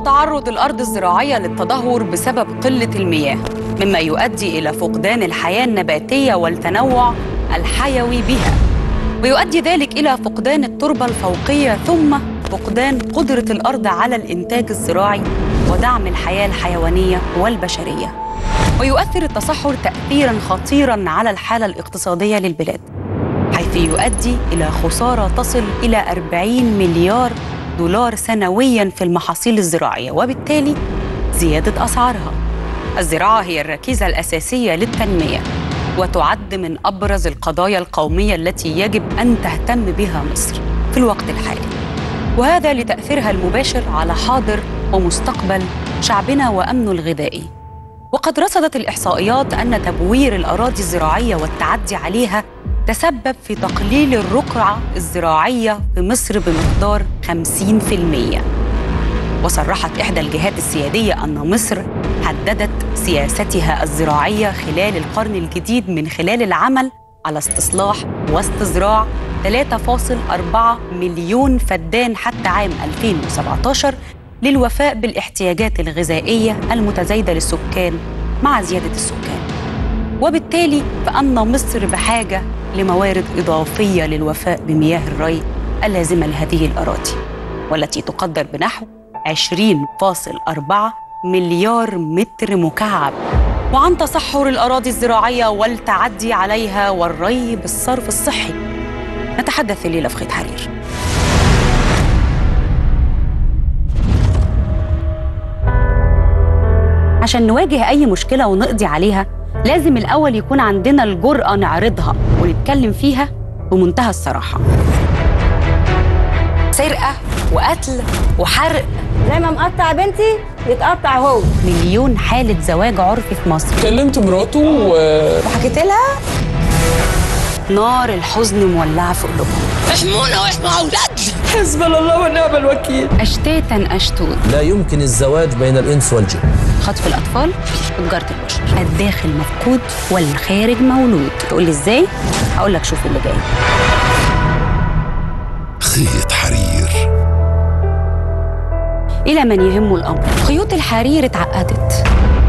تعرض الأرض الزراعية للتدهور بسبب قلة المياه مما يؤدي إلى فقدان الحياة النباتية والتنوع الحيوي بها ويؤدي ذلك إلى فقدان التربة الفوقية ثم فقدان قدرة الأرض على الإنتاج الزراعي ودعم الحياة الحيوانية والبشرية ويؤثر التصحر تأثيراً خطيراً على الحالة الاقتصادية للبلاد حيث يؤدي إلى خسارة تصل إلى 40 مليار دولار سنوياً في المحاصيل الزراعية وبالتالي زيادة أسعارها الزراعة هي الركيزة الأساسية للتنمية وتعد من أبرز القضايا القومية التي يجب أن تهتم بها مصر في الوقت الحالي وهذا لتأثيرها المباشر على حاضر ومستقبل شعبنا وأمنه الغذائي وقد رصدت الإحصائيات أن تبوير الأراضي الزراعية والتعدي عليها تسبب في تقليل الرقعة الزراعية في مصر بمقدار 50% وصرحت إحدى الجهات السيادية أن مصر حددت سياستها الزراعية خلال القرن الجديد من خلال العمل على استصلاح واستزراع 3.4 مليون فدان حتى عام 2017 للوفاء بالاحتياجات الغذائية المتزايدة للسكان مع زيادة السكان وبالتالي فأن مصر بحاجة لموارد إضافية للوفاء بمياه الري اللازمة لهذه الأراضي والتي تقدر بنحو 20.4 مليار متر مكعب وعن تصحر الأراضي الزراعية والتعدي عليها والري بالصرف الصحي نتحدث الليلة في خيط حرير عشان نواجه أي مشكلة ونقضي عليها لازم الأول يكون عندنا الجرأة نعرضها ونتكلم فيها بمنتهى الصراحة سرقة وقتل وحرق زي ما مقطع بنتي يتقطع هو مليون حالة زواج عرفي في مصر كلمت مراته و... وحكيت لها نار الحزن مولعة في قلوبهم احمونا واحموا اولادنا حسبنا الله ونعم الوكيل أشتاتا أشتوت لا يمكن الزواج بين الإنس والجن خطف الأطفال وتجارة البشر الداخل مفقود والخارج مولود تقول لي إزاي؟ هقول لك شوف اللي جاي خيط حرير إلى من يهم الأمر خيوط الحرير اتعقدت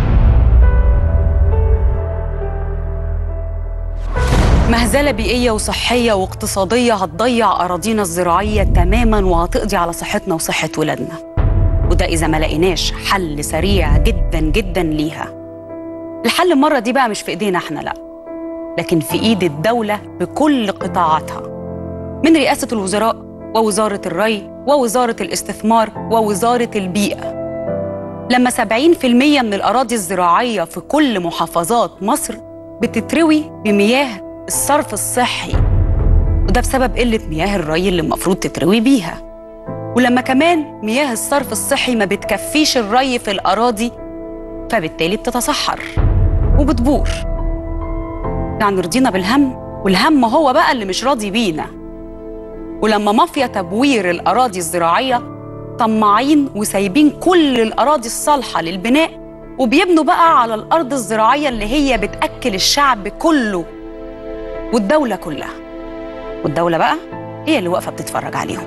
مهزلة بيئية وصحية واقتصادية هتضيع أراضينا الزراعية تماما وهتقضي على صحتنا وصحة ولادنا وده إذا ما لقيناش حل سريع جدا جدا ليها الحل المرة دي بقى مش في إيدينا احنا لأ لكن في إيد الدولة بكل قطاعاتها من رئاسة الوزراء ووزارة الري ووزارة الاستثمار ووزارة البيئة لما 70% من الأراضي الزراعية في كل محافظات مصر بتتروي بمياه الصرف الصحي وده بسبب قلة مياه الري اللي المفروض تتروي بيها ولما كمان مياه الصرف الصحي ما بتكفيش الري في الأراضي فبالتالي بتتصحر وبتبور يعني رضينا بالهم والهم هو بقى اللي مش راضي بينا ولما مافيا تبوير الأراضي الزراعية طماعين وسايبين كل الأراضي الصالحة للبناء وبيبنوا بقى على الأرض الزراعية اللي هي بتأكل الشعب كله والدولة كلها والدولة بقى هي اللي واقفة بتتفرج عليهم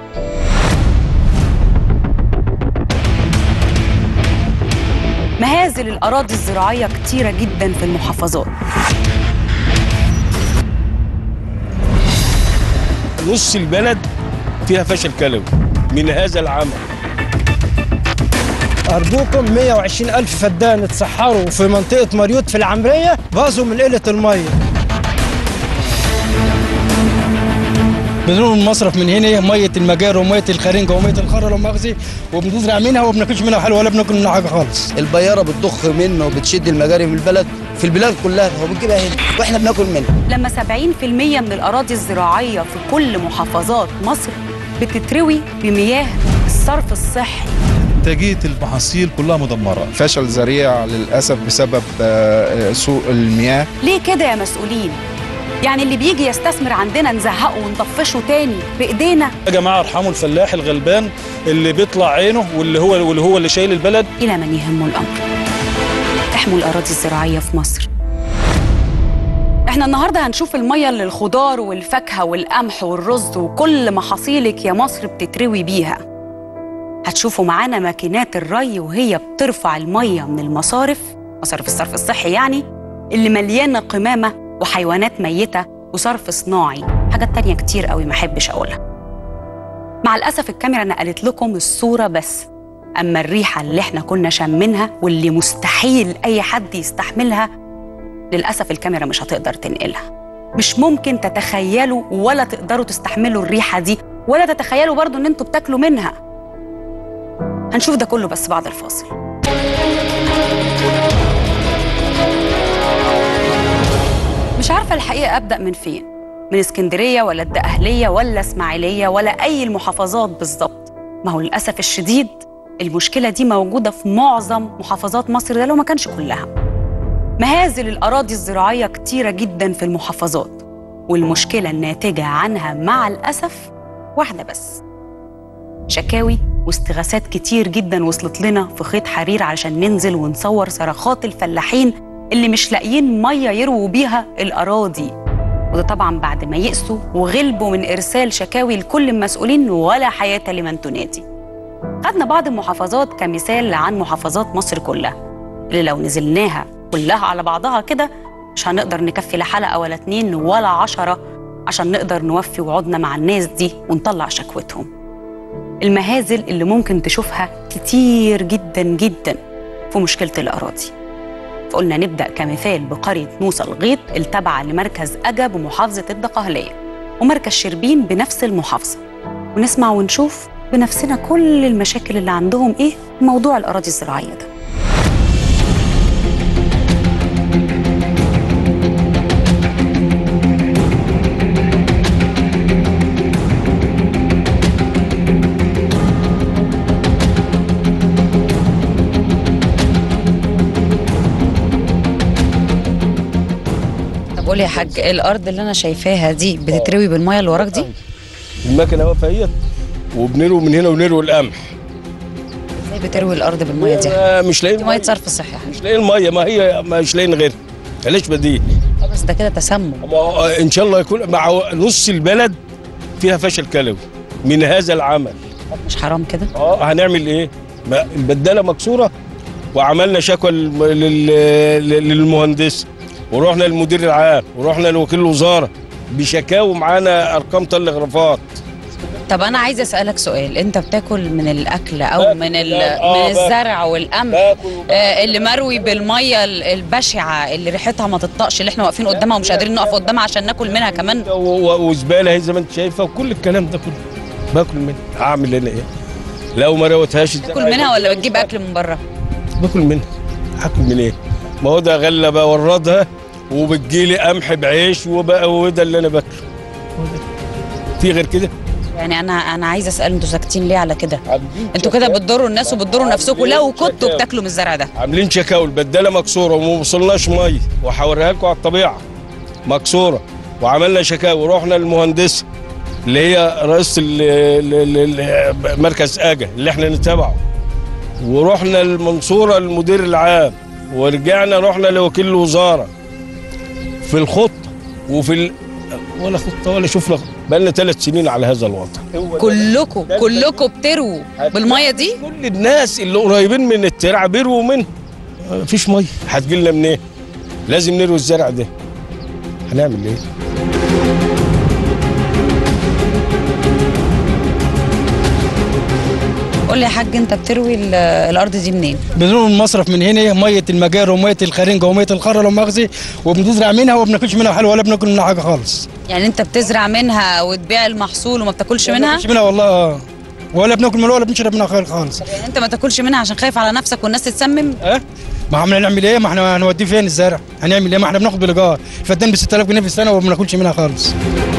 مهازل الأراضي الزراعية كتيرة جدا في المحافظات نص البلد فيها فشل كلوي من هذا العمل أرجوكم 120 ألف فدان اتسحروا في منطقة مريوط في العمرية باظوا من قلة المية بنروح المصرف من هنا مية المجاري ومية الخرنجة ومية الخرة والمغزي وبنزرع منها وما بناكلش منها حلوة ولا بناكل منها حاجة خالص البيارة بتضخ منه وبتشد المجاري من البلد في البلاد كلها وبنجيبها هنا واحنا بناكل منها لما 70% من الأراضي الزراعية في كل محافظات مصر بتتروي بمياه الصرف الصحي انتاجيه المحاصيل كلها مدمره فشل ذريع للاسف بسبب آه، سوء المياه ليه كده يا مسؤولين؟ يعني اللي بيجي يستثمر عندنا نزهقه ونطفشه تاني بإيدينا يا جماعه ارحموا الفلاح الغلبان اللي بيطلع عينه واللي هو واللي هو اللي شايل البلد إلى من يهمه الأمر احموا الأراضي الزراعية في مصر احنا النهاردة هنشوف المية اللي الخضار والفاكهة والقمح والرز وكل محاصيلك يا مصر بتتروي بيها هتشوفوا معانا ماكينات الري وهي بترفع المية من المصارف مصارف الصرف الصحي يعني اللي مليانة قمامة وحيوانات ميتة وصرف صناعي حاجات تانية كتير قوي ما أحبش أقولها مع الأسف الكاميرا نقلت لكم الصورة بس أما الريحة اللي احنا كنا شامينها واللي مستحيل أي حد يستحملها للأسف الكاميرا مش هتقدر تنقلها مش ممكن تتخيلوا ولا تقدروا تستحملوا الريحة دي ولا تتخيلوا برضو إن انتوا بتاكلوا منها هنشوف ده كله بس بعد الفاصل مش عارفة الحقيقة أبدأ من فين من اسكندرية ولا الدقهلية ولا اسماعيلية ولا أي المحافظات بالظبط ما هو للأسف الشديد المشكلة دي موجودة في معظم محافظات مصر ده لو ما كانش كلها مهازل الأراضي الزراعية كتيرة جدا في المحافظات والمشكلة الناتجة عنها مع الأسف واحدة بس شكاوي واستغاثات كتير جدا وصلت لنا في خيط حرير علشان ننزل ونصور صرخات الفلاحين اللي مش لاقيين مية يرووا بيها الأراضي وده طبعا بعد ما يئسوا وغلبوا من إرسال شكاوي لكل المسؤولين ولا حياة لمن تنادي خدنا بعض المحافظات كمثال عن محافظات مصر كلها اللي لو نزلناها كلها على بعضها كده مش هنقدر نكفي لا حلقة ولا اتنين ولا عشرة عشان نقدر نوفي وعودنا مع الناس دي ونطلع شكوتهم المهازل اللي ممكن تشوفها كتير جدا جدا في مشكلة الأراضي فقلنا نبدأ كمثال بقرية موسى الغيط التابعة لمركز أجا بمحافظة الدقهلية ومركز شربين بنفس المحافظة ونسمع ونشوف بنفسنا كل المشاكل اللي عندهم إيه في موضوع الأراضي الزراعية ده طب قولي يا حاج الأرض اللي أنا شايفاها دي بتتروي بالمية اللي وراك دي؟ المكنه واقفه اهيت وبنروي من هنا ونروي القمح ازاي بتروي الأرض بالمية دي؟ آه، مش لاقيين دي مية صرف صحي يا حاج مش لاقيين الميه ما هي مش لاقيين غيرها علاش بديل آه، بس ده كده تسمم ما هو ان شاء الله يكون مع نص البلد فيها فشل كلوي من هذا العمل مش حرام كده؟ اه هنعمل ايه ما البداله مكسوره وعملنا شكوى للم- لل- لل- للمهندس ورحنا للمدير العام ورحنا لوكيل الوزاره بشكاوى معانا ارقام تلغرافات طب انا عايزه اسالك سؤال انت بتاكل من الاكل او من ال... آه، من باكل. الزرع والقمح باكل آه اللي مروي بالميه ال- البشعه اللي ريحتها ما تطقش اللي احنا واقفين قدامها ومش قادرين نقف قدامها عشان ناكل منها كمان و- و- وزباله اهي زي ما انت شايفه وكل الكلام ده كله باكل منها هعمل انا ايه لو ما روتهاش تاكل منها ولا بتجيب اكل من بره باكل منها هاكل من ايه ما هو ده غله بوردها وبتجيلي قمح بعيش وبقى وده اللي انا باكله هو ده. في غير كده يعني انا انا عايزه اسال انتوا ساكتين ليه على كده عاملين انتوا كده شكاوى. بتضروا الناس وبتضروا نفسكم لو كنتوا شكاوى. بتاكلوا من الزرع ده عاملين شكاوى البداله مكسوره وما وصلناش ميه وهوريها لكم على الطبيعه مكسوره وعملنا شكاوى ورحنا للمهندسه اللي هي رئيسه ال- ال- ال- ال- مركز اجا اللي احنا نتابعه ورحنا المنصوره للمدير العام ورجعنا رحنا لوكيل الوزاره في الخطه وفي ال... ولا خطه ولا شفنا بقالنا ثلاث سنين على هذا الوضع كلكم كلكم بتروا بالميه دي كل الناس اللي قريبين من الترع بيروا منه مفيش ميه هتجي لنا منين؟ لازم نروي الزرع ده هنعمل ايه؟ قول لي يا حاج انت بتروي ال- الارض دي منين بنروح المصرف من هنا ميه المجاري وميه الخرنجه وميه الخرا لو مؤاخذه وبنزرع منها وما بناكلش منها حلوه ولا بناكل منها حاجه خالص يعني انت بتزرع منها وتبيع المحصول وما بتاكلش ما منها بناكلش منها والله آه. ولا بناكل منها ولا بنشرب منها خير خالص يعني انت ما تاكلش منها عشان خايف على نفسك والناس تتسمم اه ما احنا هنعمل ايه ما احنا هنوديه فين الزرع هنعمل ايه ما احنا بناخد بالايجار فدان ب 6000 جنيه في السنه وما بناكلش منها خالص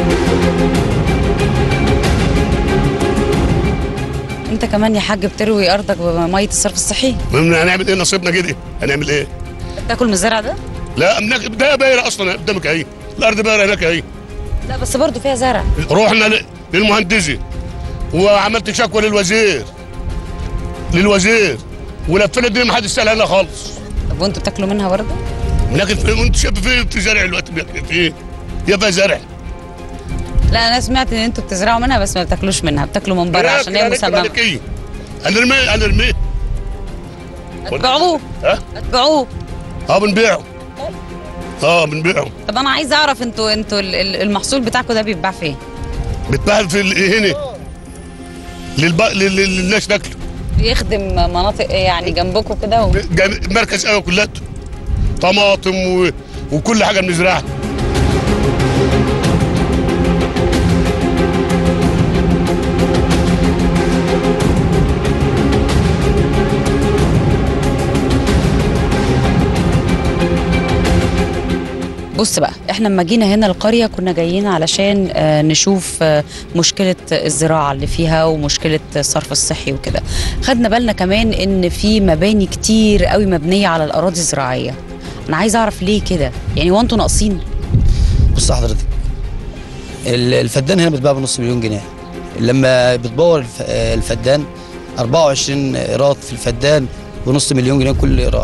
انت كمان يا حاج بتروي ارضك بميه الصرف الصحي ما هنعمل ايه نصيبنا كده هنعمل ايه بتاكل من الزرع ده لا منك- ده بايره اصلا قدامك اهي الارض بايره هناك اهي لا بس برضه فيها زرع رحنا ل- للمهندسه وعملت شكوى للوزير للوزير ولفينا الدنيا ما حدش سال عنها خالص طب وانتوا بتاكلوا منها برضه لكن في انت شايف في في زرع دلوقتي في ايه؟ يا فيها زرع لا انا سمعت ان انتوا بتزرعوا منها بس ما بتاكلوش منها بتاكلوا من بره عشان هي هنكتب مسممه عليك ايه؟ هنرميه هنرميه اتبعوه ها اتبعوه اه بنبيعه اه بنبيعه طب انا عايزه اعرف انتوا انتوا ال- ال- المحصول بتاعكم ده بيتباع فين بيتباع في ال- هنا للب... لل- لل- للناس ناكله بيخدم مناطق إيه يعني جنبكم كده و... جاب- مركز قهوه كلته طماطم و... وكل حاجه بنزرعها بص بقى احنا لما جينا هنا القريه كنا جايين علشان آه، نشوف آه، مشكله الزراعه اللي فيها ومشكله الصرف الصحي وكده خدنا بالنا كمان ان في مباني كتير قوي مبنيه على الاراضي الزراعيه انا عايزه اعرف ليه كده يعني هو انتوا ناقصين بص حضرتك ال- الفدان هنا بيتباع بنص مليون جنيه لما بتبور الف- آه، الفدان 24 ايراد في الفدان بنص مليون جنيه كل ايراد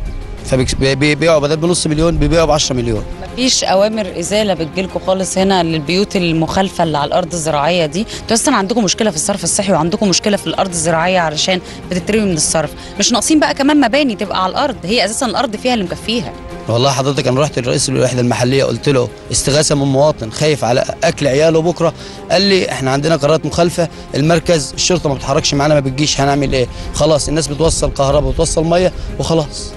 فبيبيعوا بدل بنص مليون بيبيعوا ب 10 مليون مفيش اوامر ازاله بتجيلكوا خالص هنا للبيوت المخالفه اللي على الارض الزراعيه دي انتوا اصلا عندكم مشكله في الصرف الصحي وعندكم مشكله في الارض الزراعيه علشان بتترمي من الصرف مش ناقصين بقى كمان مباني تبقى على الارض هي اساسا الارض فيها اللي مكفيها والله حضرتك انا رحت لرئيس الوحده المحليه قلت له استغاثه من مواطن خايف على اكل عياله بكره قال لي احنا عندنا قرارات مخالفه المركز الشرطه ما بتتحركش معانا ما بتجيش هنعمل ايه خلاص الناس بتوصل كهرباء وتوصل ميه وخلاص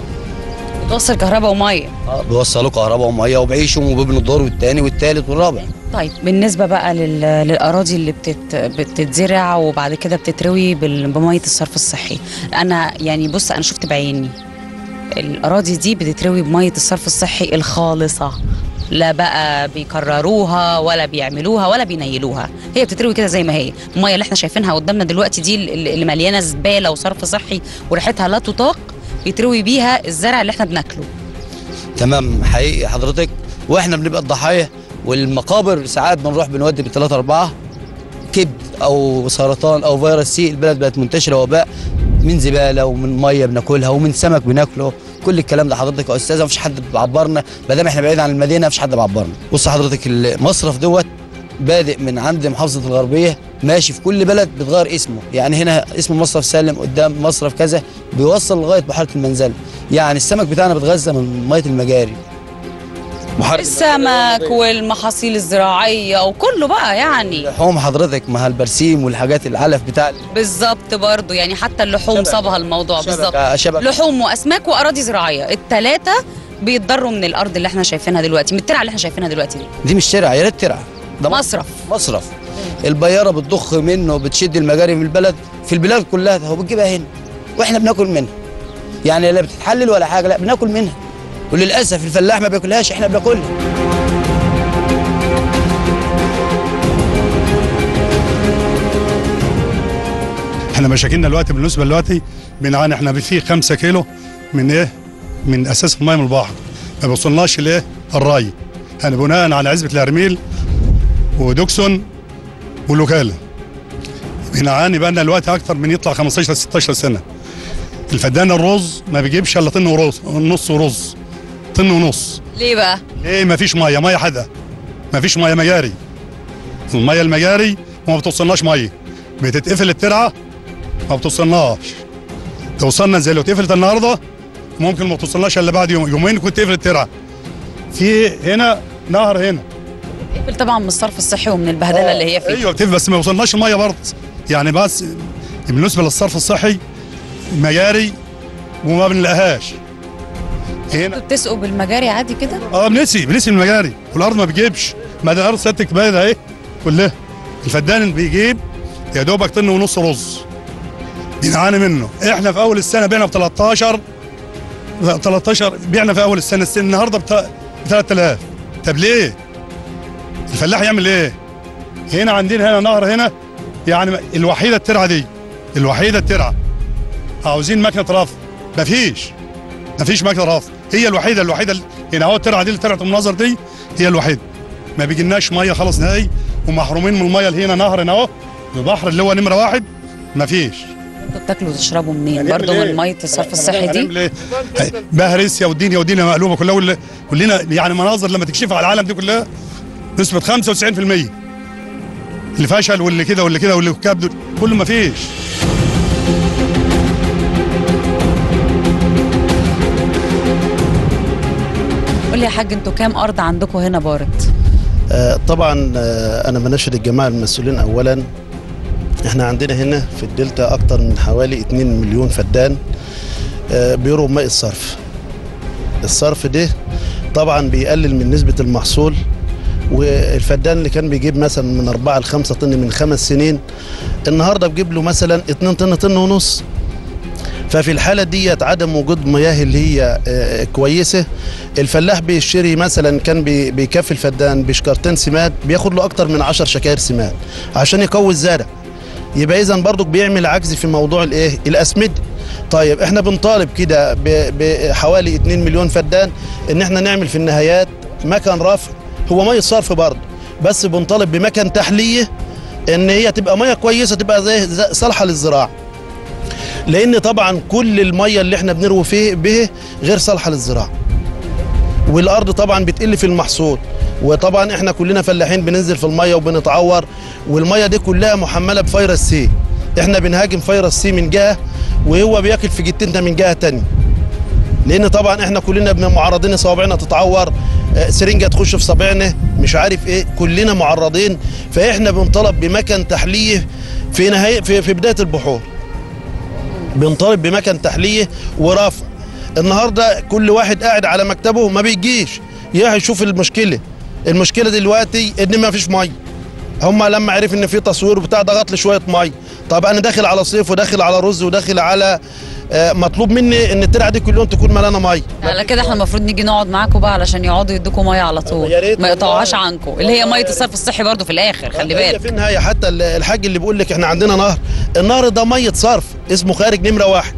بتوصل كهرباء وميه اه بيوصلوا كهرباء وميه وبعيشهم وبيبنوا الدور والتاني والتالت والرابع طيب بالنسبه بقى لل... للاراضي اللي بتت... بتتزرع وبعد كده بتتروي بال... بميه الصرف الصحي انا يعني بص انا شفت بعيني الاراضي دي بتتروي بميه الصرف الصحي الخالصه لا بقى بيكرروها ولا بيعملوها ولا بينيلوها هي بتتروي كده زي ما هي الميه اللي احنا شايفينها قدامنا دلوقتي دي اللي اللي مليانه زباله وصرف صحي وريحتها لا تطاق بيتروي بيها الزرع اللي احنا بناكله تمام حقيقي حضرتك واحنا بنبقى الضحايا والمقابر ساعات بنروح بنودي بثلاثة أربعة كبد أو سرطان أو فيروس سي البلد بقت منتشرة وباء من زبالة ومن مية بناكلها ومن سمك بناكله كل الكلام ده حضرتك يا أستاذة مفيش حد بيعبرنا ما دام احنا بعيد عن المدينة مفيش حد بيعبرنا بص حضرتك المصرف دوت بادئ من عند محافظة الغربية ماشي في كل بلد بتغير اسمه يعني هنا اسم مصرف سالم قدام مصرف كذا بيوصل لغاية بحيرة المنزل يعني السمك بتاعنا بيتغذى من مية المجاري بحيرة السمك والمحاصيل الزراعيه وكله بقى يعني لحوم حضرتك ما البرسيم والحاجات العلف بتاع بالظبط برضو يعني حتى اللحوم صابها الموضوع بالظبط شبكة- شبكة. لحوم واسماك واراضي زراعيه الثلاثه بيتضروا من الارض اللي احنا شايفينها دلوقتي من الترعه اللي احنا شايفينها دلوقتي دي دي مش ترعه يا ريت ترعه ده مصرف مصرف البياره بتضخ منه بتشد المجاري من البلد في البلاد كلها هو بتجيبها هنا واحنا بناكل منها يعني لا بتتحلل ولا حاجه لا بناكل منها وللاسف الفلاح ما بياكلهاش احنا بناكلها احنا مشاكلنا دلوقتي بالنسبه دلوقتي بنعاني احنا في 5 كيلو من ايه؟ من اساس الميه من البحر ما بيوصلناش لايه؟ الري يعني بناء على عزبه الارميل ودوكسون والوكاله بنعاني بقى لنا دلوقتي اكتر من يطلع 15 16 سنه الفدان الرز ما بيجيبش الا طن ورز نص ورز طن ونص ليه بقى ليه ما فيش ميه ميه حدا ما فيش ميه مجاري الميه المجاري وما بتوصلناش ميه بتتقفل الترعه ما بتوصلناش توصلنا زي لو اتقفلت النهارده ممكن ما توصلناش الا بعد يوم يومين كنت تقفل الترعه في هنا نهر هنا بيقفل طبعا من الصرف الصحي ومن البهدله اللي هي فيه ايوه بتقفل بس ما يوصلناش الميه برضه يعني بس بالنسبه للصرف الصحي مجاري وما بنلاقيهاش هنا انتوا بتسقوا بالمجاري عادي كده اه بنسي بنسي من المجاري والارض ما بتجيبش ما ده الارض سيادتك باينه اهي كلها الفدان بيجيب يا دوبك طن ونص رز بنعاني منه احنا في اول السنه بعنا ب 13 لا، 13 بعنا في اول السنه السنه النهارده ب 3000 طب ليه؟ الفلاح يعمل ايه؟ هنا عندنا هنا نهر هنا يعني الوحيده الترعه دي الوحيده الترعه عاوزين مكنه رفع مفيش مفيش مكنه رفع هي الوحيده الوحيده اللي- هنا اهو الترعه دي اللي ترعه المناظر دي هي الوحيده ما بيجيلناش ميه خالص نهائي ومحرومين من الميه اللي هنا نهر هنا اهو البحر اللي هو نمره واحد مفيش انتوا بتاكلوا وتشربوا منين هنعمل برضو إيه؟ من ميه الصرف الصحي دي هنعمل ايه؟ بهرسيا والدنيا والدنيا مقلوبه كلها وال- كلنا يعني مناظر لما تكشفها على العالم دي كلها نسبه 95% اللي فشل واللي كده واللي كده واللي كبد كله ما فيش لي يا حاج انتوا كام ارض عندكم هنا بارت آه، طبعا آه، انا بناشد الجماعه المسؤولين اولا احنا عندنا هنا في الدلتا اكتر من حوالي 2 مليون فدان آه، بيروا ماء الصرف الصرف ده طبعا بيقلل من نسبه المحصول والفدان اللي كان بيجيب مثلا من 4 ل 5 طن من خمس سنين النهارده بيجيب له مثلا 2 طن طن ونص ففي الحالة ديت عدم وجود مياه اللي هي آه، كويسة الفلاح بيشتري مثلا كان بي- بيكفي الفدان بشكارتين سماد بياخد له أكتر من 10 شكاير سماد عشان يقوي الزرع يبقى إذا برضك بيعمل عجز في موضوع الإيه الأسمدة طيب احنا بنطالب كده ب- بحوالي 2 مليون فدان ان احنا نعمل في النهايات مكان رفع هو ميه صرف برضه بس بنطالب بمكان تحليه ان هي تبقى ميه كويسه تبقى زي زي- صالحه للزراعه لان طبعا كل الميه اللي احنا بنروي فيه به غير صالحه للزراعه والارض طبعا بتقل في المحصول وطبعا احنا كلنا فلاحين بننزل في الميه وبنتعور والميه دي كلها محمله بفيروس سي احنا بنهاجم فيروس سي من جهه وهو بياكل في جتتنا من جهه تانية لان طبعا احنا كلنا بن- معرضين صوابعنا تتعور آه، سرنجه تخش في صابعنا مش عارف ايه كلنا معرضين فاحنا بنطلب بمكان تحليه في نهايه في, في بدايه البحور بنطالب بمكان تحليه ورفع النهارده كل واحد قاعد على مكتبه ما بيجيش يروح يشوف المشكله المشكله دلوقتي ان ما فيش ميه هم لما عرف ان في تصوير وبتاع ضغط لي شويه ميه طب انا داخل على صيف وداخل على رز وداخل على آه، مطلوب مني ان الترعه دي كل يوم تكون مليانه ميه على كده احنا المفروض نيجي نقعد معاكم بقى علشان يقعدوا يدوكوا ميه على طول يا ريت ما يقطعوهاش والله. عنكم اللي هي ميه الصرف الصحي برضو في الاخر خلي هي بالك في النهايه حتى ال- الحاج اللي بيقول لك احنا عندنا نهر النهر ده ميه صرف اسمه خارج نمره واحد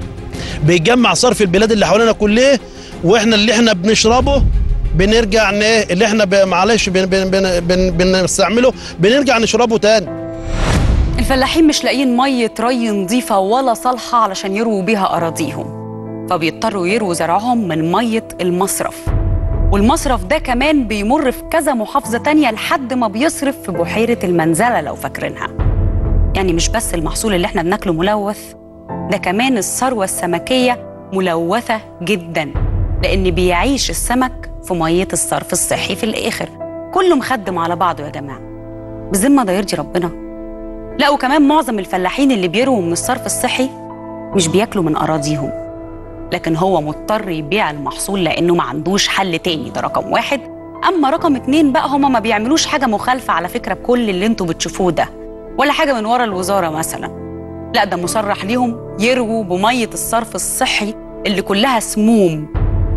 بيجمع صرف البلاد اللي حوالينا كلها واحنا اللي احنا بنشربه بنرجع ن... اللي احنا ب... معلش بن... بن... بن... بن... بنستعمله بنرجع نشربه تاني الفلاحين مش لاقيين ميه ري نظيفه ولا صالحه علشان يرووا بيها اراضيهم فبيضطروا يرووا زرعهم من ميه المصرف والمصرف ده كمان بيمر في كذا محافظه تانية لحد ما بيصرف في بحيره المنزله لو فاكرينها يعني مش بس المحصول اللي احنا بناكله ملوث ده كمان الثروه السمكيه ملوثه جدا لان بيعيش السمك في ميه الصرف الصحي في الاخر كله مخدم على بعضه يا جماعه بذمه ده يرضي ربنا لا وكمان معظم الفلاحين اللي بيروا من الصرف الصحي مش بياكلوا من أراضيهم لكن هو مضطر يبيع المحصول لأنه ما عندوش حل تاني ده رقم واحد أما رقم اتنين بقى هما ما بيعملوش حاجة مخالفة على فكرة بكل اللي انتوا بتشوفوه ده ولا حاجة من ورا الوزارة مثلا لا ده مصرح ليهم يرووا بمية الصرف الصحي اللي كلها سموم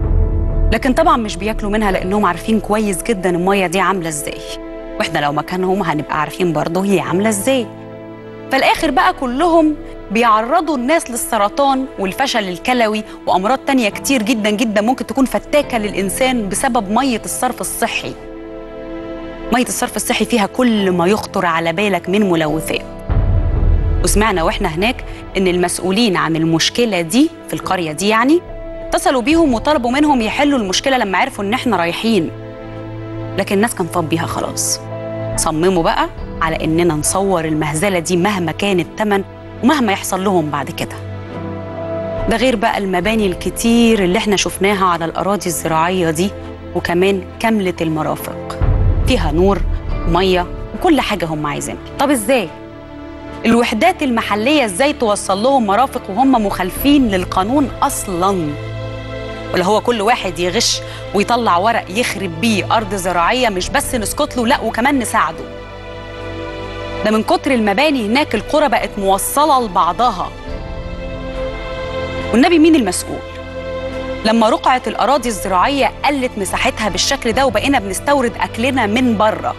لكن طبعا مش بياكلوا منها لأنهم عارفين كويس جدا المية دي عاملة ازاي واحنا لو مكانهم هنبقى عارفين برضه هي عاملة ازاي فالاخر بقى كلهم بيعرضوا الناس للسرطان والفشل الكلوي وامراض تانية كتير جدا جدا ممكن تكون فتاكه للانسان بسبب ميه الصرف الصحي ميه الصرف الصحي فيها كل ما يخطر على بالك من ملوثات وسمعنا واحنا هناك ان المسؤولين عن المشكله دي في القريه دي يعني اتصلوا بيهم وطلبوا منهم يحلوا المشكله لما عرفوا ان احنا رايحين لكن الناس كان فاض بيها خلاص صمموا بقى على اننا نصور المهزله دي مهما كان الثمن ومهما يحصل لهم بعد كده ده غير بقى المباني الكتير اللي احنا شفناها على الاراضي الزراعيه دي وكمان كامله المرافق فيها نور وميه وكل حاجه هم عايزينها طب ازاي الوحدات المحليه ازاي توصل لهم مرافق وهم مخالفين للقانون اصلا ولا هو كل واحد يغش ويطلع ورق يخرب بيه ارض زراعيه مش بس نسكت له لا وكمان نساعده ده من كتر المباني هناك القرى بقت موصله لبعضها والنبي مين المسؤول لما رقعت الاراضي الزراعيه قلت مساحتها بالشكل ده وبقينا بنستورد اكلنا من بره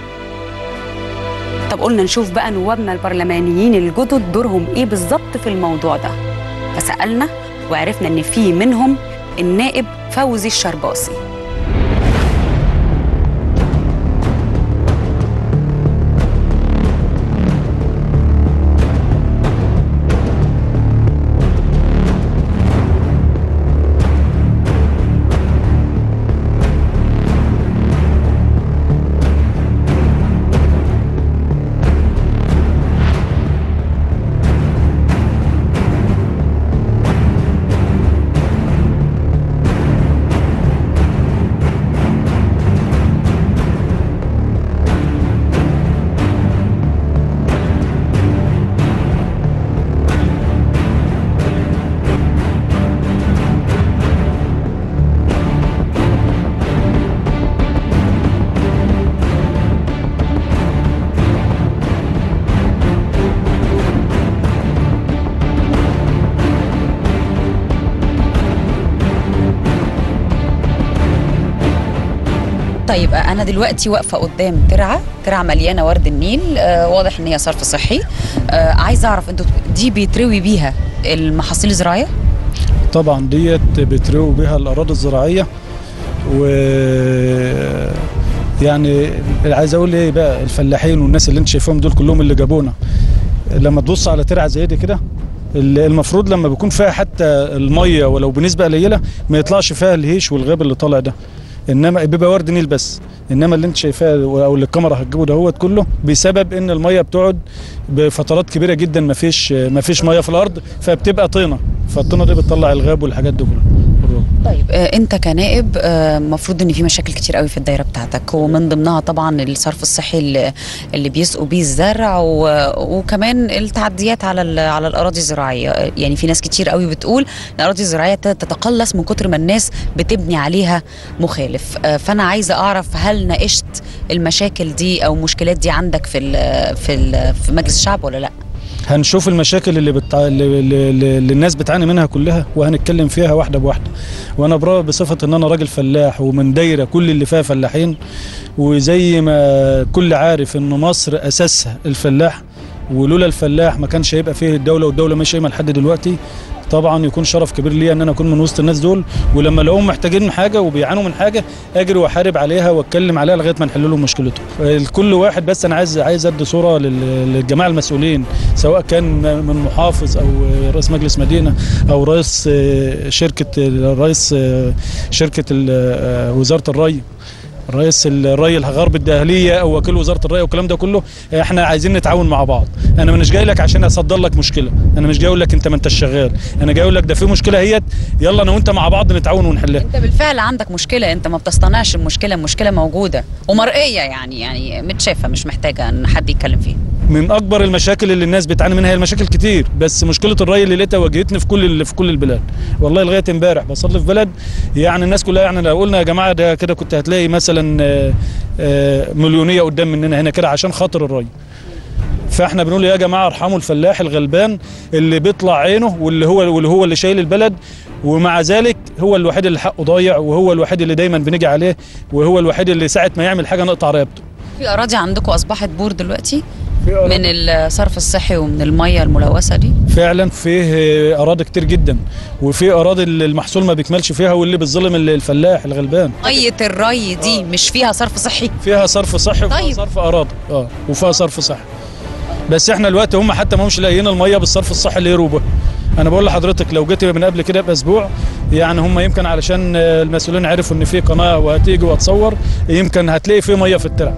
طب قلنا نشوف بقى نوابنا البرلمانيين الجدد دورهم ايه بالظبط في الموضوع ده فسالنا وعرفنا ان في منهم النائب فوزي الشرباصي طيب انا دلوقتي واقفه قدام ترعه ترعه مليانه ورد النيل آه واضح ان هي صرف صحي آه عايزه اعرف انتوا دي بيتروي بيها المحاصيل الزراعيه طبعا ديت بتروي بها الاراضي الزراعيه و يعني عايز اقول ايه بقى الفلاحين والناس اللي انت شايفهم دول كلهم اللي جابونا لما تبص على ترعه زي دي كده ال- المفروض لما بيكون فيها حتى الميه ولو بنسبه قليله ما يطلعش فيها الهيش والغاب اللي طالع ده انما بيبقى ورد نيل بس انما اللي انت شايفاه او اللي الكاميرا هتجيبه دهوت كله بسبب ان الميه بتقعد بفترات كبيره جدا ما فيش ما فيش ميه في الارض فبتبقى طينه فالطينه دي بتطلع الغاب والحاجات دي كلها طيب آه انت كنائب المفروض ان في مشاكل كتير قوي في الدايره بتاعتك ومن ضمنها طبعا الصرف الصحي اللي, اللي بيسقوا بيه الزرع و... وكمان التعديات على ال... على الاراضي الزراعيه آه، يعني في ناس كتير قوي بتقول ان الاراضي الزراعيه ابتدت تتقلص من كتر ما الناس بتبني عليها مخالف آه فانا عايزه اعرف هل ناقشت المشاكل دي او المشكلات دي عندك في ال... في ال... في مجلس الشعب ولا لا هنشوف المشاكل اللي, بتع... اللي, اللي, اللي الناس بتعاني منها كلها وهنتكلم فيها واحده بواحده وانا برا بصفه ان انا راجل فلاح ومن دايره كل اللي فيها فلاحين وزي ما كل عارف ان مصر اساسها الفلاح ولولا الفلاح ما كانش هيبقى فيه الدوله والدوله مش قايمه لحد دلوقتي طبعا يكون شرف كبير ليا ان انا اكون من وسط الناس دول ولما الاقيهم محتاجين من حاجه وبيعانوا من حاجه اجري واحارب عليها واتكلم عليها لغايه ما نحل لهم مشكلتهم كل واحد بس انا عايز عايز ادي صوره لل- للجماعه المسؤولين سواء كان من محافظ او رئيس مجلس مدينه او رئيس آه، شركه رئيس آه، شركه ال- آه، وزاره الري رئيس الري الغرب الداهليه او وكيل وزاره الري والكلام ده كله احنا عايزين نتعاون مع بعض انا مش جاي لك عشان اصدر لك مشكله انا مش جاي اقول لك انت ما انتش شغال انا جاي اقول لك ده في مشكله هيت يلا انا وانت مع بعض نتعاون ونحلها انت بالفعل عندك مشكله انت ما بتصطنعش المشكله المشكله موجوده ومرئيه يعني يعني متشافه مش محتاجه ان حد يتكلم فيها من اكبر المشاكل اللي الناس بتعاني منها هي المشاكل كتير بس مشكله الري اللي لقيتها واجهتني في كل في كل البلاد والله لغايه امبارح بصلي في بلد يعني الناس كلها يعني لو قلنا يا جماعه ده كده كنت هتلاقي مثلا آه، آه، مليونيه قدام مننا هنا كده عشان خاطر الري فاحنا بنقول يا جماعه ارحموا الفلاح الغلبان اللي بيطلع عينه واللي هو واللي هو اللي شايل البلد ومع ذلك هو الوحيد اللي حقه ضايع وهو الوحيد اللي دايما بنيجي عليه وهو الوحيد اللي ساعه ما يعمل حاجه نقطع رقبته في اراضي عندكم اصبحت بور دلوقتي من الصرف الصحي ومن الميه الملوثه دي فعلا فيه اراضي كتير جدا وفي اراضي اللي المحصول ما بيكملش فيها واللي بتظلم الفلاح الغلبان ميه الري دي مش فيها صرف صحي فيها صرف صحي وفيها طيب. صرف اراضي اه وفيها صرف صحي بس احنا الوقت هم حتى ما همش لاقيين الميه بالصرف الصحي اللي يروبه انا بقول لحضرتك لو جيت من قبل كده باسبوع يعني هم يمكن علشان آه، المسؤولين عرفوا ان في قناه وهتيجي وهتصور يمكن هتلاقي في ميه في الترع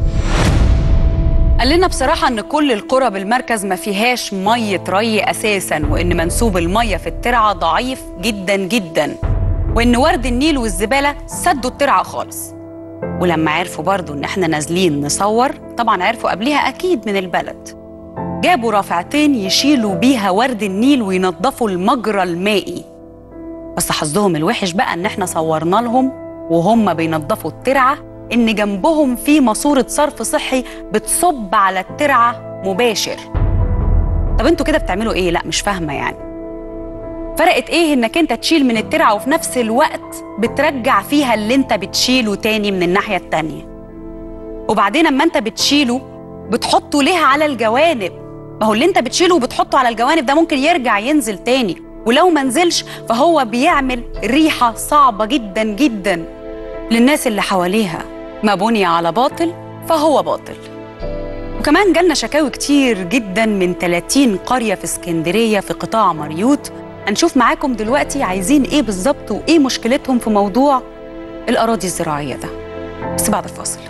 قال لنا بصراحة إن كل القرى بالمركز ما فيهاش مية ري أساساً وإن منسوب المية في الترعة ضعيف جداً جداً وإن ورد النيل والزبالة سدوا الترعة خالص ولما عرفوا برضو إن إحنا نازلين نصور طبعاً عرفوا قبلها أكيد من البلد جابوا رافعتين يشيلوا بيها ورد النيل وينظفوا المجرى المائي بس حظهم الوحش بقى إن إحنا صورنا لهم وهم بينظفوا الترعة إن جنبهم في ماسورة صرف صحي بتصب على الترعة مباشر طب انتوا كده بتعملوا ايه؟ لا مش فاهمة يعني فرقت ايه انك انت تشيل من الترعة وفي نفس الوقت بترجع فيها اللي انت بتشيله تاني من الناحية التانية وبعدين اما انت بتشيله بتحطه ليه على الجوانب ما هو اللي انت بتشيله وبتحطه على الجوانب ده ممكن يرجع ينزل تاني ولو ما نزلش فهو بيعمل ريحة صعبة جدا جدا للناس اللي حواليها ما بني على باطل فهو باطل وكمان جالنا شكاوي كتير جدا من 30 قرية في اسكندرية في قطاع مريوط هنشوف معاكم دلوقتي عايزين ايه بالظبط وايه مشكلتهم في موضوع الأراضي الزراعية ده بس بعد الفاصل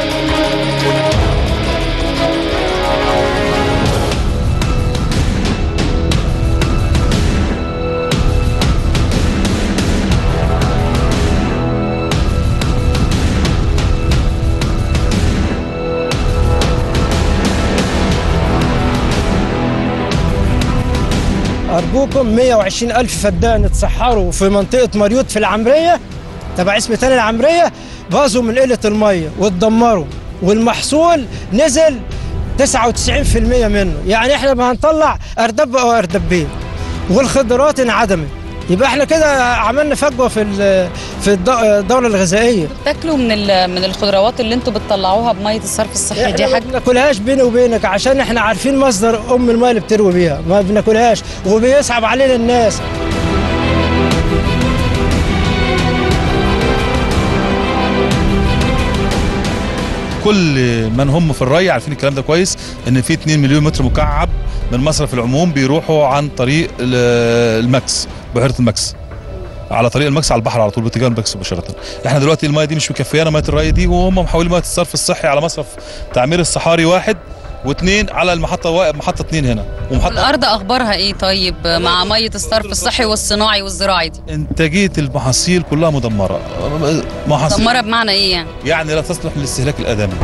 أرجوكم 120 ألف فدان اتسحروا في منطقة مريوط في العمرية تبع اسم تاني العمرية باظوا من قلة المية واتدمروا والمحصول نزل 99% منه يعني احنا ما هنطلع أردب أو أردبين والخضروات انعدمت يبقى احنا كده عملنا فجوه في ال- في الد- الدوله الغذائيه تاكلوا من ال- من الخضروات اللي انتوا بتطلعوها بميه الصرف الصحي دي احنا ما حاجه بناكلهاش بيني وبينك عشان احنا عارفين مصدر ام الماء اللي بتروي بيها ما بناكلهاش وبيصعب علينا الناس كل من هم في الري عارفين الكلام ده كويس ان في 2 مليون متر مكعب من مصرف العموم بيروحوا عن طريق ال- الماكس بحيره الماكس على طريق الماكس على البحر على طول باتجاه الماكس مباشره احنا دلوقتي المايه دي مش مكفيانا ميه الري دي وهم محولين ميه الصرف الصحي على مصرف تعمير الصحاري واحد واثنين على المحطه وا- محطه اثنين هنا ومحطه الارض اخبارها ايه طيب مع ميه الصرف الصحي والصناعي والزراعي دي انتاجيه المحاصيل كلها مدمره محاصيل مدمره بمعنى ايه يعني يعني لا تصلح للاستهلاك الادمي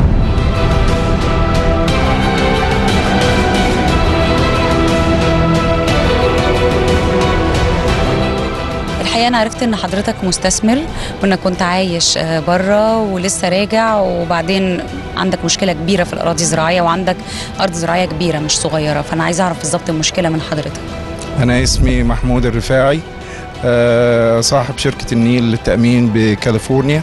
الحقيقه انا عرفت ان حضرتك مستثمر وانك كنت عايش بره ولسه راجع وبعدين عندك مشكله كبيره في الاراضي الزراعيه وعندك ارض زراعيه كبيره مش صغيره فانا عايزه اعرف بالظبط المشكله من حضرتك أنا اسمي محمود الرفاعي آه، صاحب شركة النيل للتأمين بكاليفورنيا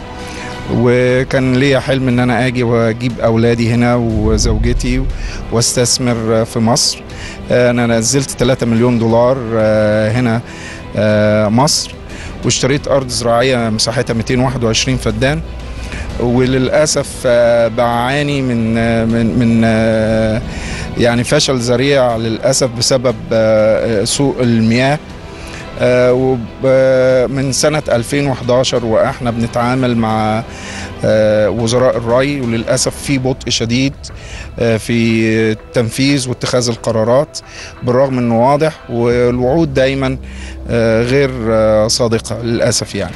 وكان ليا حلم ان انا اجي واجيب اولادي هنا وزوجتي واستثمر في مصر آه، انا نزلت 3 مليون دولار آه، هنا آه، مصر واشتريت ارض زراعيه مساحتها 221 فدان وللاسف آه، بعاني من آه، من من آه، يعني فشل ذريع للاسف بسبب آه، سوء المياه آه، وب- من سنة 2011 وإحنا بنتعامل مع آه، وزراء الري وللأسف في بطء شديد آه، في التنفيذ واتخاذ القرارات بالرغم أنه واضح والوعود دايما آه، غير آه، صادقة للأسف يعني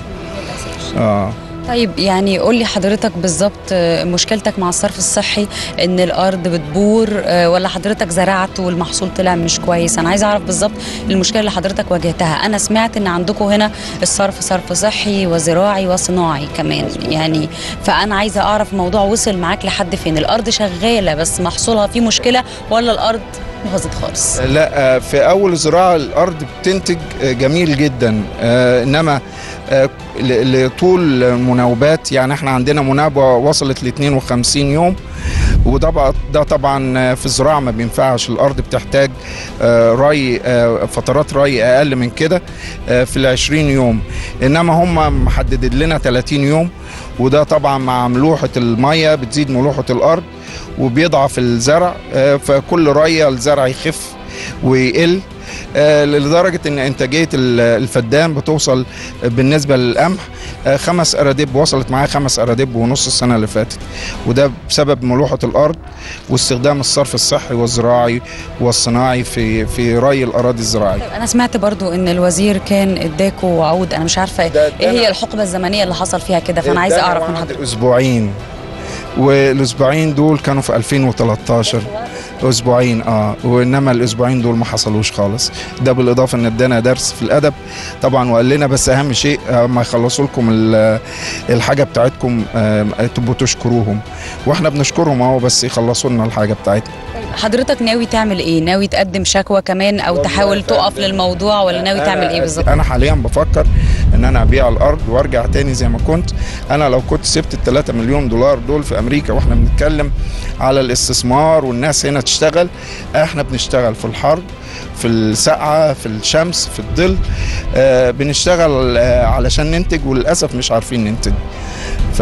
آه. طيب يعني قول لي حضرتك بالظبط آه، مشكلتك مع الصرف الصحي ان الارض بتبور آه، ولا حضرتك زرعت والمحصول طلع مش كويس انا عايزه اعرف بالظبط المشكله اللي حضرتك واجهتها انا سمعت ان عندكم هنا الصرف صرف صحي وزراعي وصناعي كمان يعني فانا عايزه اعرف الموضوع وصل معاك لحد فين الارض شغاله بس محصولها فيه مشكله ولا الارض باظت خالص لا آه، في اول زراعه الارض بتنتج آه، جميل جدا آه، انما آه، ل- لطول مناوبات يعني احنا عندنا مناوبه وصلت ل 52 يوم وده بقى- ده طبعا آه، في الزراعه ما بينفعش الارض بتحتاج آه، ري آه، فترات ري اقل من كده آه، في ال 20 يوم انما هم محددين لنا 30 يوم وده طبعا مع ملوحه الميه بتزيد ملوحه الارض وبيضعف الزرع آه، فكل ريه الزرع يخف ويقل آه، لدرجة ان انتاجية ال- الفدان بتوصل بالنسبة للقمح آه، خمس أراديب وصلت معايا خمس أراديب ونص السنة اللي فاتت وده بسبب ملوحة الأرض واستخدام الصرف الصحي والزراعي والصناعي في في ري الأراضي الزراعية انا سمعت برضو ان الوزير كان اداكوا وعود انا مش عارفه ايه هي الحقبه الزمنيه اللي حصل فيها كده فانا عايزه اعرف من حضرتك اسبوعين والاسبوعين دول كانوا في 2013 اسبوعين اه وانما الاسبوعين دول ما حصلوش خالص ده بالاضافه ان ادانا درس في الادب طبعا وقال لنا بس اهم شيء آه، ما يخلصوا لكم ال- الحاجه بتاعتكم آه، تبقوا تشكروهم واحنا بنشكرهم اهو بس يخلصوا لنا الحاجه بتاعتنا حضرتك ناوي تعمل ايه ناوي تقدم شكوى كمان او تحاول تقف للموضوع ولا ناوي تعمل ايه بالظبط انا حاليا بفكر ان انا ابيع الارض وارجع تاني زي ما كنت انا لو كنت سبت ال 3 مليون دولار دول في امريكا واحنا بنتكلم على الاستثمار والناس هنا تشتغل احنا بنشتغل في الحر في السقعه في الشمس في الظل آه بنشتغل آه علشان ننتج وللاسف مش عارفين ننتج ف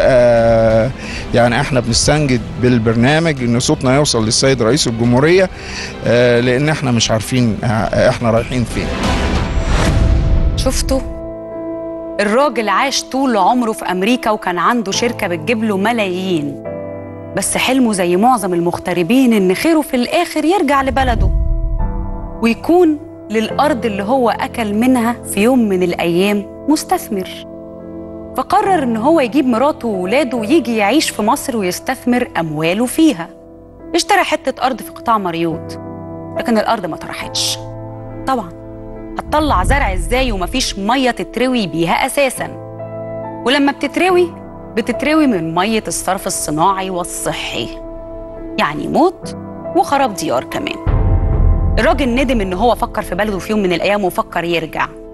آه، يعني احنا بنستنجد بالبرنامج ان صوتنا يوصل للسيد رئيس الجمهوريه آه، لان احنا مش عارفين آه، احنا رايحين فين شفتوا الراجل عاش طول عمره في امريكا وكان عنده شركه بتجيب له ملايين بس حلمه زي معظم المغتربين ان خيره في الاخر يرجع لبلده ويكون للارض اللي هو اكل منها في يوم من الايام مستثمر فقرر ان هو يجيب مراته وولاده ويجي يعيش في مصر ويستثمر امواله فيها اشترى حته ارض في قطاع مريوط لكن الارض ما طرحتش طبعا هتطلع زرع ازاي ومفيش ميه تتروي بيها اساسا ولما بتتروي بتتروي من ميه الصرف الصناعي والصحي يعني موت وخراب ديار كمان الراجل ندم ان هو فكر في بلده في يوم من الايام وفكر يرجع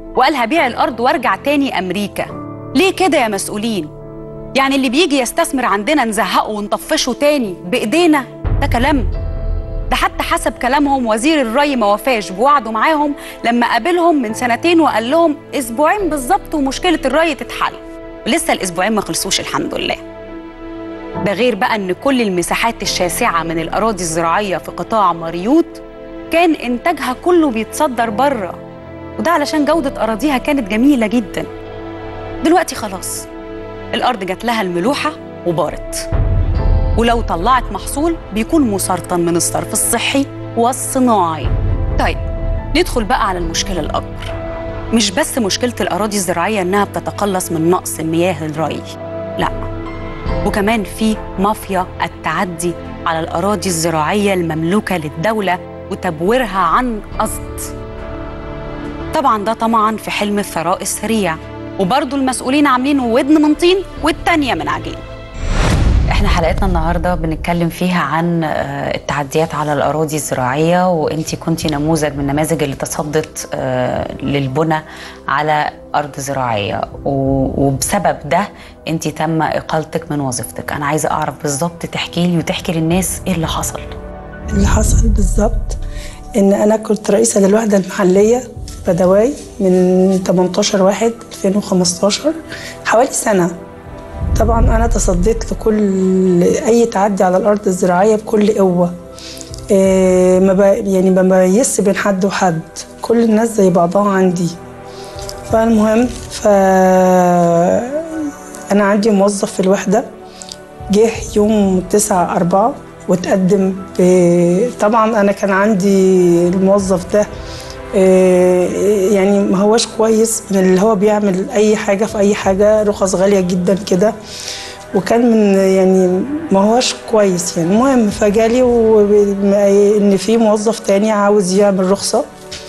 وقال هبيع الارض وارجع تاني امريكا ليه كده يا مسؤولين يعني اللي بيجي يستثمر عندنا نزهقه ونطفشه تاني بايدينا ده كلام ده حتى حسب كلامهم وزير الري ما وفاش بوعده معاهم لما قابلهم من سنتين وقال لهم اسبوعين بالظبط ومشكله الري تتحل ولسه الاسبوعين ما خلصوش الحمد لله ده غير بقى ان كل المساحات الشاسعه من الاراضي الزراعيه في قطاع مريوط كان انتاجها كله بيتصدر بره وده علشان جوده اراضيها كانت جميله جدا دلوقتي خلاص الارض جات لها الملوحه وبارت ولو طلعت محصول بيكون مسرطن من الصرف الصحي والصناعي طيب ندخل بقى على المشكله الاكبر مش بس مشكله الاراضي الزراعيه انها بتتقلص من نقص مياه الري لا وكمان في مافيا التعدي على الأراضي الزراعية المملوكة للدولة وتبويرها عن قصد طبعا ده طمعا في حلم الثراء السريع وبرضه المسؤولين عاملين ودن من طين والتانية من عجين احنا حلقتنا النهارده بنتكلم فيها عن آه، التعديات على الاراضي الزراعيه وانتي كنتي نموذج من النماذج اللي تصدت آه، للبنى على ارض زراعيه و- وبسبب ده انتي تم اقالتك من وظيفتك انا عايزه اعرف بالظبط تحكي لي وتحكي للناس ايه اللي حصل اللي حصل بالظبط ان انا كنت رئيسه للوحده المحليه بدواي من 18 واحد 2015 حوالي سنه طبعا انا تصديت لكل اي تعدي على الارض الزراعيه بكل قوه إيه ما ب... يعني ما بميزش بين حد وحد كل الناس زي بعضها عندي فالمهم ف انا عندي موظف في الوحده جه يوم 9 4 وتقدم ب... طبعا انا كان عندي الموظف ده إيه، يعني ما هوش كويس من اللي هو بيعمل اي حاجه في اي حاجه رخص غاليه جدا كده وكان من يعني ما هوش كويس يعني المهم فجالي وب- ان في موظف تاني عاوز يعمل رخصه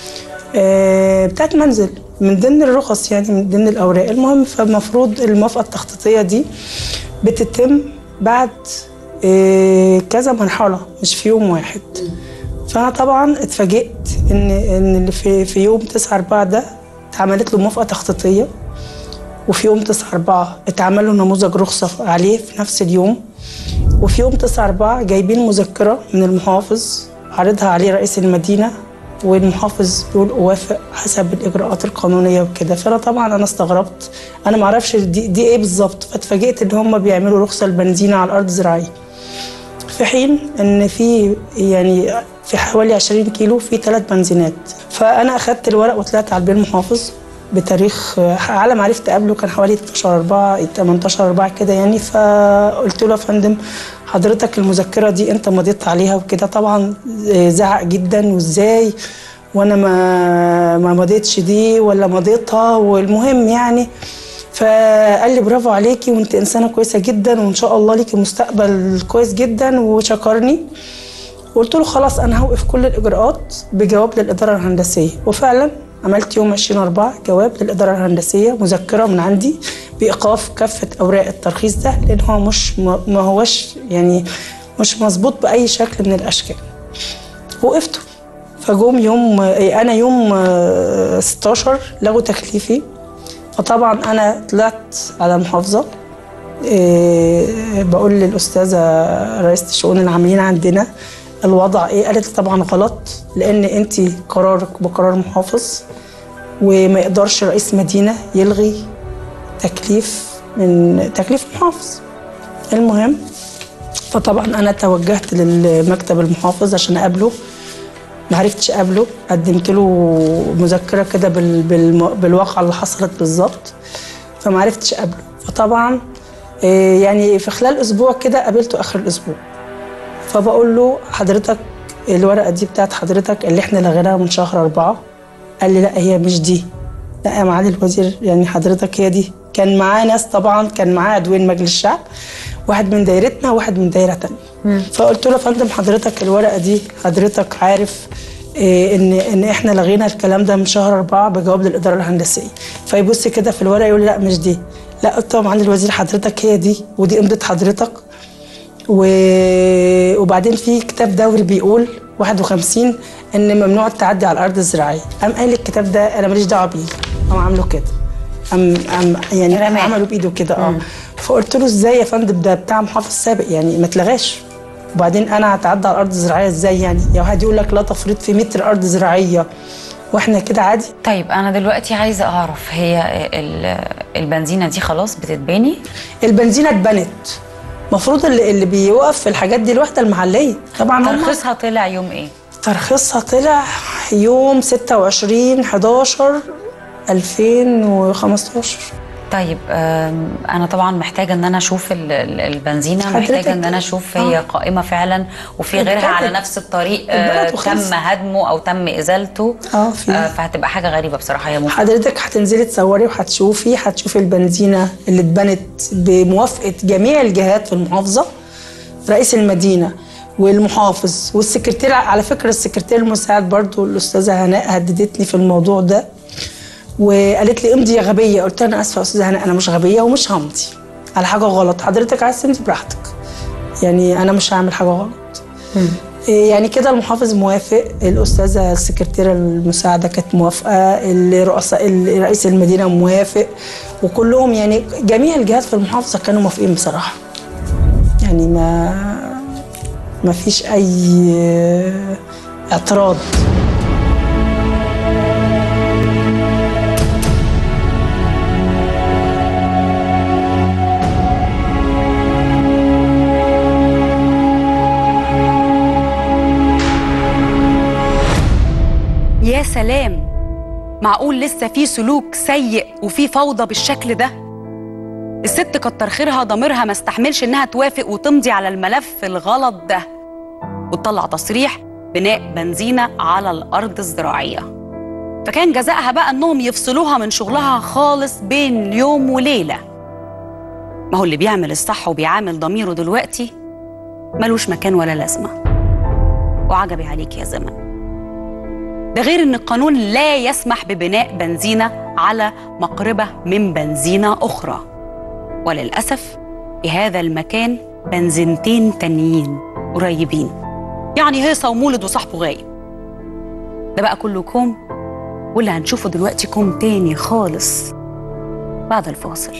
آه، بتاعت منزل من ضمن الرخص يعني من ضمن الاوراق المهم فالمفروض الموافقه التخطيطيه دي بتتم بعد آه، كذا مرحله مش في يوم واحد فانا طبعا اتفاجئت ان ان اللي في في يوم 9 4 ده اتعملت له موافقه تخطيطيه وفي يوم 9 4 اتعمل له نموذج رخصه عليه في نفس اليوم وفي يوم 9 4 جايبين مذكره من المحافظ عارضها عليه رئيس المدينه والمحافظ بيقول اوافق حسب الاجراءات القانونيه وكده فانا طبعا انا استغربت انا ما اعرفش دي, دي ايه بالظبط فاتفاجئت ان هم بيعملوا رخصه البنزين على الارض الزراعيه في حين ان في يعني في حوالي 20 كيلو في ثلاث بنزينات فانا اخدت الورق وطلعت على البيت المحافظ بتاريخ على ما عرفت قبله كان حوالي 12 4 18 4 كده يعني فقلت له يا فندم حضرتك المذكره دي انت مضيت عليها وكده طبعا زعق جدا وازاي وانا ما ما مضيتش دي ولا مضيتها والمهم يعني فقال لي برافو عليكي وانت انسانه كويسه جدا وان شاء الله ليكي مستقبل كويس جدا وشكرني قلت له خلاص انا هوقف كل الاجراءات بجواب للاداره الهندسيه وفعلا عملت يوم 20 4 جواب للاداره الهندسيه مذكره من عندي بايقاف كافه اوراق الترخيص ده لان هو مش ما هوش يعني مش مظبوط باي شكل من الاشكال وقفته فجوم يوم انا يوم 16 لغوا تكليفي فطبعا انا طلعت على المحافظه إيه بقول للاستاذه رئيسه الشؤون العاملين عندنا الوضع ايه قالت لي طبعا غلط لان انت قرارك بقرار محافظ وما يقدرش رئيس مدينه يلغي تكليف من تكليف محافظ المهم فطبعا انا توجهت للمكتب المحافظ عشان اقابله ما عرفتش اقابله قدمت له مذكره كده بال بال بالواقعه اللي حصلت بالظبط فما عرفتش اقابله فطبعا يعني في خلال اسبوع كده قابلته اخر الاسبوع فبقول له حضرتك الورقه دي بتاعت حضرتك اللي احنا لغيناها من شهر أربعة قال لي لا هي مش دي لا يا معالي الوزير يعني حضرتك هي دي كان معاه ناس طبعا كان معاه عدوين مجلس الشعب واحد من دايرتنا وواحد من دايره تانية فقلت له يا فندم حضرتك الورقه دي حضرتك عارف إيه ان ان احنا لغينا الكلام ده من شهر أربعة بجواب للاداره الهندسيه فيبص كده في الورقه يقول لي لا مش دي لا قلت له يا معالي الوزير حضرتك هي دي ودي امضه حضرتك و... وبعدين في كتاب دوري بيقول 51 ان ممنوع التعدي على الارض الزراعيه قام قال الكتاب ده انا ماليش دعوه بيه قام عامله كده أم أم يعني رماه. عملوا بايده كده اه مم. فقلت له ازاي يا فندم ده بتاع محافظ سابق يعني ما اتلغاش وبعدين انا هتعدى على الارض الزراعيه ازاي يعني يا واحد يقول لك لا تفريط في متر ارض زراعيه واحنا كده عادي طيب انا دلوقتي عايزه اعرف هي ال- البنزينه دي خلاص بتتبني البنزينه اتبنت المفروض اللي, اللي بيوقف في الحاجات دي الوحده المحليه طبعا هم ترخيصها طلع يوم ايه ترخيصها طلع يوم 26 11 2015 طيب آم، انا طبعا محتاجه ان انا اشوف ال- ال- البنزينه حضرتك- محتاجه ان انا اشوف هي آه. قائمه فعلا وفي غيرها اتبنت. على نفس الطريق آه، اتبنت وخلصت. تم هدمه او تم ازالته اه في آه، فهتبقى حاجه غريبه بصراحه يا ممكن حضرتك هتنزلي تصوري وهتشوفي هتشوفي البنزينه اللي اتبنت بموافقه جميع الجهات في المحافظه رئيس المدينه والمحافظ والسكرتير على فكره السكرتير المساعد برضو الاستاذه هناء هددتني في الموضوع ده وقالت لي امضي يا غبيه قلت لها انا اسفه يا استاذه هناء انا مش غبيه ومش همضي على حاجه غلط حضرتك عايز تمضي براحتك يعني انا مش هعمل حاجه غلط إيه يعني كده المحافظ موافق الاستاذه السكرتيره المساعده كانت موافقه الرؤساء ال- رئيس المدينه موافق وكلهم يعني جميع الجهات في المحافظه كانوا موافقين بصراحه يعني ما ما فيش اي اعتراض يا سلام معقول لسه في سلوك سيء وفي فوضى بالشكل ده الست كتر خيرها ضميرها ما استحملش انها توافق وتمضي على الملف الغلط ده وتطلع تصريح بناء بنزينة على الأرض الزراعية فكان جزائها بقى انهم يفصلوها من شغلها خالص بين يوم وليلة ما هو اللي بيعمل الصح وبيعامل ضميره دلوقتي ملوش مكان ولا لازمة وعجبي عليك يا زمن ده غير ان القانون لا يسمح ببناء بنزينه على مقربه من بنزينه اخرى وللاسف في هذا المكان بنزينتين تانيين قريبين يعني هيصه ومولد وصاحبه غايب ده بقى كله كوم واللي هنشوفه دلوقتي كوم تاني خالص بعد الفاصل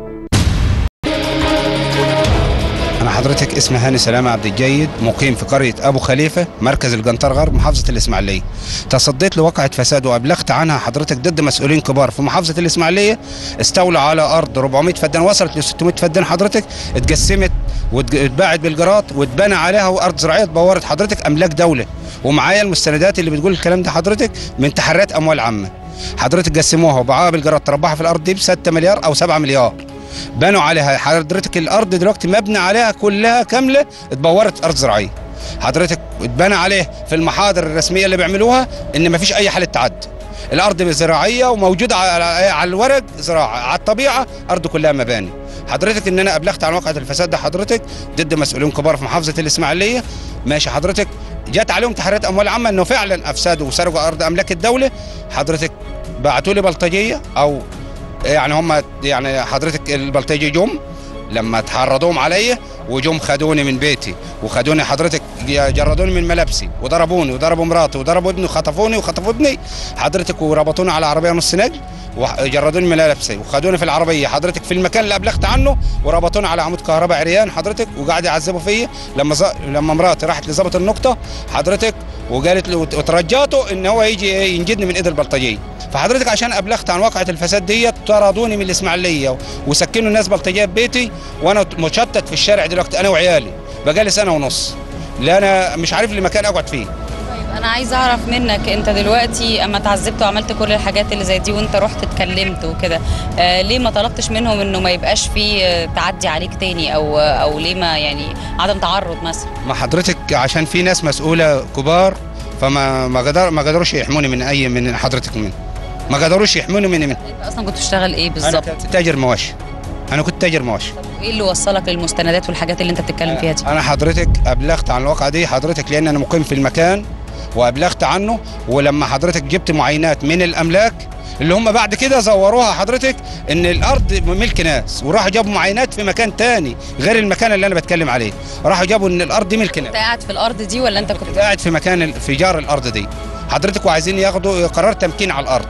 أنا حضرتك اسمي هاني سلامة عبد الجيد مقيم في قرية أبو خليفة مركز الجنطار غرب محافظة الإسماعيلية تصديت لواقعة فساد وأبلغت عنها حضرتك ضد مسؤولين كبار في محافظة الإسماعيلية استولوا على أرض 400 فدان وصلت ل 600 فدان حضرتك اتقسمت واتباعت بالجرات واتبنى عليها أرض زراعية اتبورت حضرتك أملاك دولة ومعايا المستندات اللي بتقول الكلام ده حضرتك من تحريات أموال عامة حضرتك قسموها وباعوها بالجرات تربحها في الأرض دي ب 6 مليار أو 7 مليار بنوا عليها حضرتك الارض دلوقتي مبنى عليها كلها كامله اتبورت ارض زراعيه حضرتك اتبنى عليه في المحاضر الرسميه اللي بيعملوها ان ما فيش اي حاله تعدي الارض زراعيه وموجوده على على الورق زراعه على الطبيعه ارض كلها مباني حضرتك ان انا ابلغت عن واقعه الفساد ده حضرتك ضد مسؤولين كبار في محافظه الاسماعيليه ماشي حضرتك جت عليهم تحريات اموال عامه انه فعلا افسدوا وسرقوا ارض املاك الدوله حضرتك بعتوا لي بلطجيه او يعني هم يعني حضرتك البلطجي جم لما تحرضوهم عليا وجم خدوني من بيتي وخدوني حضرتك جردوني من ملابسي وضربوني وضربوا مراتي وضربوا ابني وخطفوني وخطفوا ابني حضرتك وربطوني على عربيه نص نقل وجردوني من ملابسي وخدوني في العربيه حضرتك في المكان اللي ابلغت عنه وربطوني على عمود كهرباء عريان حضرتك وقعد يعذبوا فيا لما ز... لما مراتي راحت لظابط النقطه حضرتك وقالت له وترجاته ان هو يجي ينجدني من ايد البلطجيه فحضرتك عشان ابلغت عن واقعه الفساد ديت طردوني من الاسماعيليه وسكنوا الناس بلطجيه في بيتي وانا مشتت في الشارع دلوقتي انا وعيالي بقالي سنه ونص لا انا مش عارف لي مكان اقعد فيه انا عايزه اعرف منك انت دلوقتي اما اتعذبت وعملت كل الحاجات اللي زي دي وانت رحت اتكلمت وكده آه ليه ما طلبتش منهم انه ما يبقاش في آه، تعدي عليك تاني او او ليه ما يعني عدم تعرض مثلا ما حضرتك عشان في ناس مسؤوله كبار فما ما قدر ما قدروش يحموني من اي من حضرتك من ما قدروش يحموني من من انت اصلا كنت بتشتغل ايه انا بالظبط كنت تاجر مواشي انا كنت تاجر مواشي ايه اللي وصلك للمستندات والحاجات اللي انت بتتكلم فيها دي انا حضرتك ابلغت عن الواقعه دي حضرتك لان انا مقيم في المكان وابلغت عنه ولما حضرتك جبت معاينات من الاملاك اللي هم بعد كده زوروها حضرتك ان الارض ملك ناس وراحوا جابوا معاينات في مكان تاني غير المكان اللي انا بتكلم عليه راحوا جابوا ان الارض دي ملك ناس انت قاعد في الارض دي ولا انت كنت قاعد في مكان ال- في جار الارض دي حضرتك وعايزين ياخدوا قرار تمكين على الارض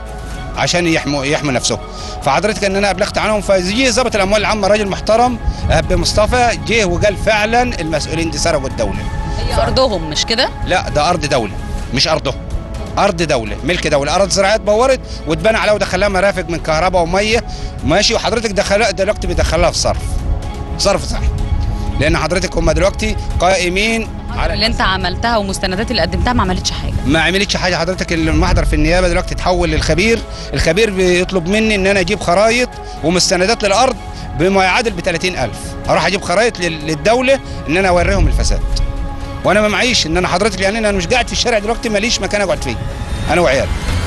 عشان يحموا يحموا نفسهم فحضرتك ان انا ابلغت عنهم فجي ظابط الاموال العامه راجل محترم اب مصطفى جه وقال فعلا المسؤولين دي سرقوا الدوله هي ارضهم مش كده لا ده ارض دوله مش ارضه ارض دوله ملك دوله ارض زراعيه اتبورت واتبنى عليها ودخلها مرافق من كهرباء وميه ماشي وحضرتك دخلها دلوقتي بيدخلها في صرف صرف صح لان حضرتك هم دلوقتي قائمين على اللي انت عملتها والمستندات اللي قدمتها ما عملتش حاجه ما عملتش حاجه حضرتك المحضر في النيابه دلوقتي اتحول للخبير الخبير بيطلب مني ان انا اجيب خرايط ومستندات للارض بما يعادل ب 30000 اروح اجيب خرايط لل- للدوله ان انا اوريهم الفساد وانا ما معيش ان انا حضرتك يعني انا مش قاعد في الشارع دلوقتي ماليش مكان اقعد فيه انا وعيالي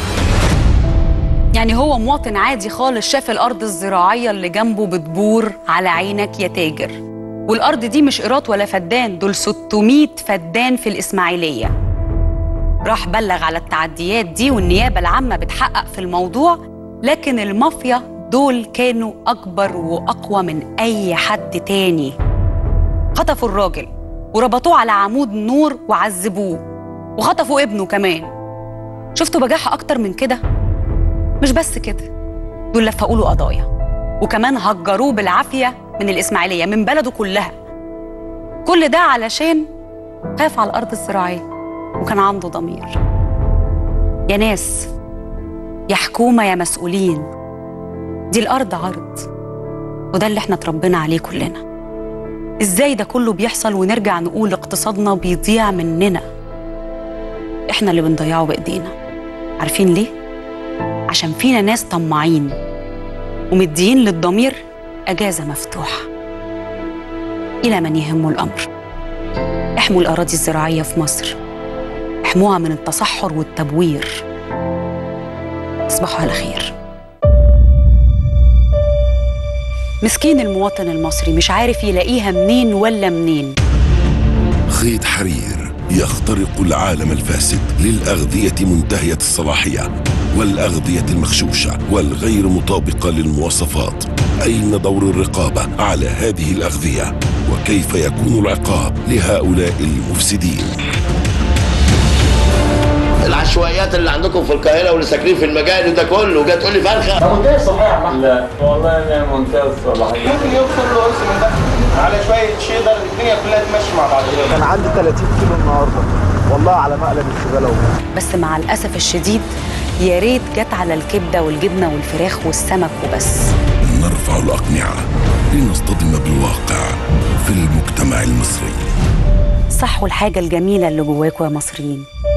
يعني هو مواطن عادي خالص شاف الارض الزراعيه اللي جنبه بتبور على عينك يا تاجر والارض دي مش قيراط ولا فدان دول 600 فدان في الاسماعيليه راح بلغ على التعديات دي والنيابه العامه بتحقق في الموضوع لكن المافيا دول كانوا اكبر واقوى من اي حد تاني خطفوا الراجل وربطوه على عمود نور وعذبوه وخطفوا ابنه كمان شفتوا بجاحه اكتر من كده مش بس كده دول لفقوا له قضايا وكمان هجروه بالعافيه من الاسماعيليه من بلده كلها كل ده علشان خاف على الارض الزراعيه وكان عنده ضمير يا ناس يا حكومه يا مسؤولين دي الارض عرض وده اللي احنا اتربينا عليه كلنا ازاي ده كله بيحصل ونرجع نقول اقتصادنا بيضيع مننا احنا اللي بنضيعه بايدينا عارفين ليه عشان فينا ناس طماعين ومديين للضمير اجازه مفتوحه الى من يهمه الامر احموا الاراضي الزراعيه في مصر احموها من التصحر والتبوير تصبحوا على خير مسكين المواطن المصري مش عارف يلاقيها منين ولا منين خيط حرير يخترق العالم الفاسد للأغذية منتهية الصلاحية والأغذية المغشوشة والغير مطابقة للمواصفات أين دور الرقابة على هذه الأغذية وكيف يكون العقاب لهؤلاء المفسدين العشوائيات اللي عندكم في القاهره واللي ساكنين في المجال وده كله جاي تقول لي فرخه ده منتهي الصلاحية لا والله انا منتهي الصلاحية ممكن يوصل له قرص من ده على شوية شيدر الدنيا كلها تمشي مع بعضها كان عندي 30 كيلو النهارده والله على مقلب الزباله وبس بس مع الاسف الشديد يا ريت جت على الكبده والجبنه والفراخ والسمك وبس نرفع الأقنعة لنصطدم بالواقع في المجتمع المصري صحوا الحاجه الجميله اللي جواكوا يا مصريين